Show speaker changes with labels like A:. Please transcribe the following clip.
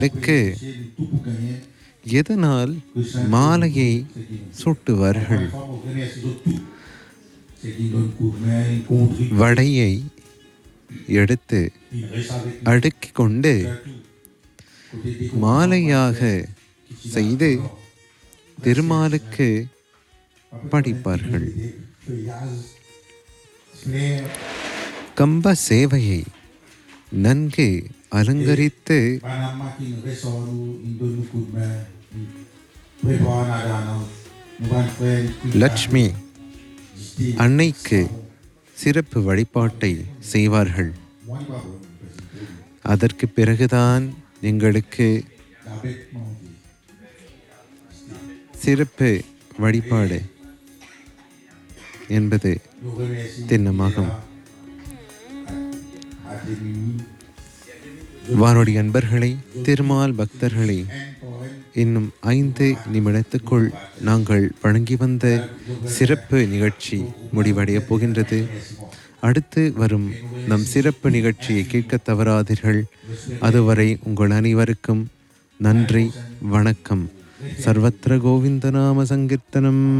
A: இதுக்கு எதனால் மாலையை சூட்டுவார்கள் வடையை எடுத்து அடுக்கிக் கொண்டு மாலையாக செய்து திருமாலுக்கு படிப்பார்கள் கம்ப சேவையை நன்கு அலங்கரித்து லட்சுமி அன்னைக்கு சிறப்பு வழிபாட்டை செய்வார்கள் அதற்கு பிறகுதான் எங்களுக்கு சிறப்பு வழிபாடு என்பது திண்ணமாகும் வானொலி அன்பர்களே திருமால் பக்தர்களே இன்னும் ஐந்து நிமிடத்துக்குள் நாங்கள் வழங்கி வந்த சிறப்பு நிகழ்ச்சி முடிவடையப் போகின்றது அடுத்து வரும் நம் சிறப்பு நிகழ்ச்சியை கேட்க தவறாதீர்கள் அதுவரை உங்கள் அனைவருக்கும் நன்றி வணக்கம் சர்வத்திர கோவிந்த நாம சங்கீர்த்தனம்